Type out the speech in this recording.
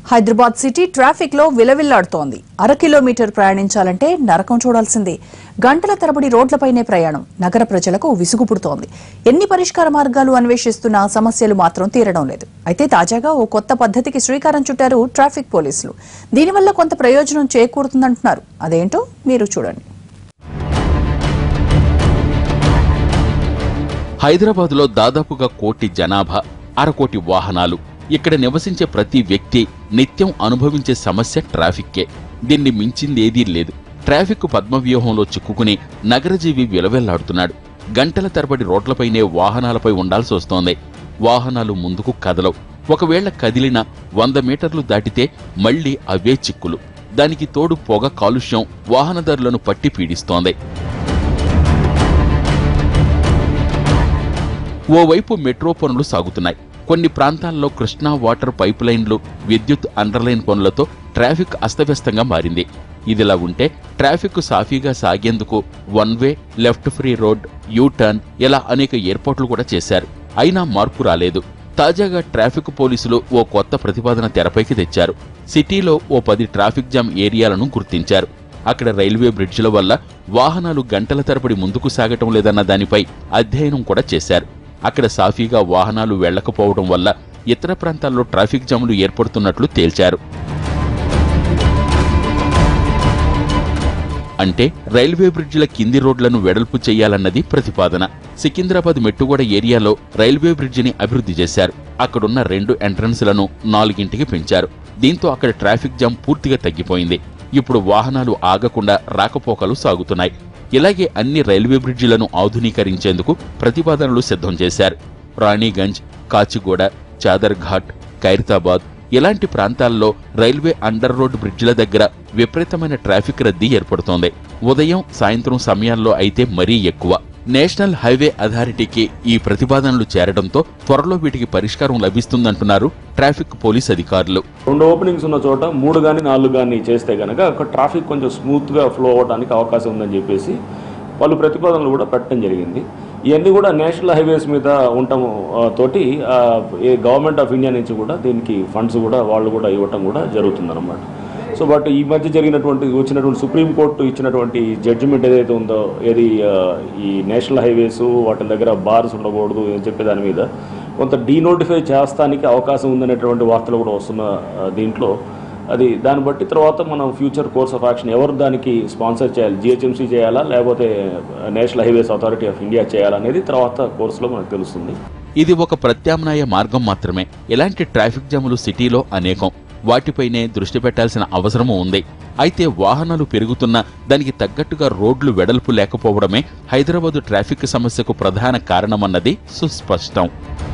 Hyderabad city traffic లో విలవిల్లాడుతోంది అర kilometre ప్రయాణించాలంటే నరకం చూడాల్సిందే గంటల తరబడి రోడ్లపైనే ప్రయాణం నగర ప్రజలకు విసుగు పుడుతోంది ఎన్ని పరిష్కార మార్గాలు అన్వేషిస్తున్నా సమస్యలు మాత్రం తీరడం లేదు అయితే తాజాగా ఓ కొత్త పద్ధతికి శ్రీకారం చుట్టారు ట్రాఫిక్ పోలీసులు దీనివల్ల కొంత ప్రయోజనం చేకూరుతుందంటున్నారు అదేంటో మీరు చూడండి హైదరాబాద్లో దాదాపుగా కోటి జనాభా అరకోటి వాహనాలు ఇక్కడ నివసించే ప్రతి వ్యక్తి నిత్యం అనుభవించే సమస్య ట్రాఫిక్కే దీన్ని మించింది ఏదీ లేదు ట్రాఫిక్ పద్మవ్యూహంలో చిక్కుకుని నగరజీవి విలవెల్లాడుతున్నాడు గంటల తరబడి రోడ్లపైనే వాహనాలపై ఉండాల్సి వస్తోంది వాహనాలు ముందుకు కదలవు ఒకవేళ కదిలిన వంద మీటర్లు దాటితే మళ్లీ అవే చిక్కులు దానికి తోడు పొగ కాలుష్యం వాహనదారులను పట్టి పీడిస్తోంది ఓవైపు మెట్రో పనులు సాగుతున్నాయి కొన్ని ప్రాంతాల్లో కృష్ణా వాటర్ పైప్ లైన్లు విద్యుత్ అండర్లైన్ పనులతో ట్రాఫిక్ అస్తవ్యస్తంగా మారింది ఇదిలా ఉంటే ట్రాఫిక్ సాఫీగా సాగేందుకు one way left free road U turn ఇలా అనేక ఏర్పాట్లు కూడా చేశారు అయినా మార్పు రాలేదు తాజాగా ట్రాఫిక్ పోలీసులు ఓ కొత్త ప్రతిపాదన తెరపైకి తెచ్చారు సిటీలో ఓ పది ట్రాఫిక్ జామ్ ఏరియాలను గుర్తించారు అక్కడ రైల్వే బ్రిడ్జిల వల్ల వాహనాలు గంటల తరబడి ముందుకు సాగటం లేదన్న దానిపై అధ్యయనం కూడా చేశారు అక్కడ సాఫీగా వాహనాలు వెళ్లకపోవడం వల్ల ఇతర ప్రాంతాల్లో ట్రాఫిక్ జాములు ఏర్పడుతున్నట్లు తేల్చారు అంటే రైల్వే బ్రిడ్జిల కింది రోడ్లను వెడల్పు చేయాలన్నది ప్రతిపాదన సికింద్రాబాద్ మెట్టుగూడ ఏరియాలో రైల్వే బ్రిడ్జిని అభివృద్ధి చేశారు అక్కడున్న రెండు ఎంట్రన్స్లను నాలుగింటికి పెంచారు దీంతో అక్కడ ట్రాఫిక్ జామ్ పూర్తిగా తగ్గిపోయింది ఇప్పుడు వాహనాలు ఆగకుండా రాకపోకలు సాగుతున్నాయి ఇలాగే అన్ని రైల్వే బ్రిడ్జిలను ఆధునీకరించేందుకు ప్రతిపాదనలు సిద్ధం చేశారు రాణిగంజ్ కాచిగూడ చాదర్ఘాట్ ఖైరతాబాద్ ఇలాంటి ప్రాంతాల్లో రైల్వే అండర్ రోడ్ బ్రిడ్జిల దగ్గర విపరీతమైన ట్రాఫిక్ రద్దీ ఏర్పడుతోంది ఉదయం సాయంత్రం సమయాల్లో అయితే మరీ ఎక్కువ నేషనల్ హైవే అథారిటీకి ఈ ప్రతిపాదనలు చేరడంతో త్వరలో వీటికి పరిష్కారం లభిస్తుందంటున్నారు ట్రాఫిక్ పోలీస్ అధికారులు రెండు ఓపెనింగ్స్ ఉన్న చోట మూడు కానీ నాలుగు కానీ చేస్తే కనుక అక్కడ ట్రాఫిక్ కొంచెం స్మూత్గా ఫ్లో అవ్వడానికి అవకాశం ఉందని చెప్పేసి వాళ్ళు ప్రతిపాదనలు కూడా పెట్టడం జరిగింది ఇవన్నీ కూడా నేషనల్ హైవేస్ మీద ఉండటం ఆ, తోటి ఆ, ఈ గవర్నమెంట్ ఆఫ్ ఇండియా నుంచి కూడా దీనికి ఫండ్స్ కూడా వాళ్ళు కూడా ఇవ్వటం కూడా జరుగుతుందన్నమాట సో బట్ ఈ మధ్య జరిగినటువంటి వచ్చినటువంటి సుప్రీంకోర్టు ఇచ్చినటువంటి జడ్జిమెంట్ ఏదైతే ఉందో ఏది ఆ, ఈ నేషనల్ హైవేస్ వాటి దగ్గర బార్స్ ఉండకూడదు అని చెప్పే దాని మీద కొంత డీనోటిఫై చేస్తానికి అవకాశం ఉందనేటువంటి వార్తలు కూడా వస్తున్న ఆ, దీంట్లో అది దాన్ని బట్టి తర్వాత మనం ఫ్యూచర్ కోర్స్ ఆఫ్ యాక్షన్ ఎవరు దానికి స్పాన్సర్ చేయాలి జిహెచ్ఎంసీ చేయాలా లేకపోతే National Highways Authority of India చేయాలా అనేది తర్వాత కోర్సులో మనకు తెలుస్తుంది ఇది ఒక ప్రత్యామ్నాయ మార్గం మాత్రమే ఇలాంటి ట్రాఫిక్ జాములు సిటీలో అనేకం వాటిపైనే దృష్టి పెట్టాల్సిన అవసరము ఉంది అయితే వాహనాలు పెరుగుతున్నా దానికి తగ్గట్టుగా రోడ్లు వెడల్పు లేకపోవడమే హైదరాబాదు ట్రాఫిక్ సమస్యకు ప్రధాన కారణమన్నది సుస్పష్టం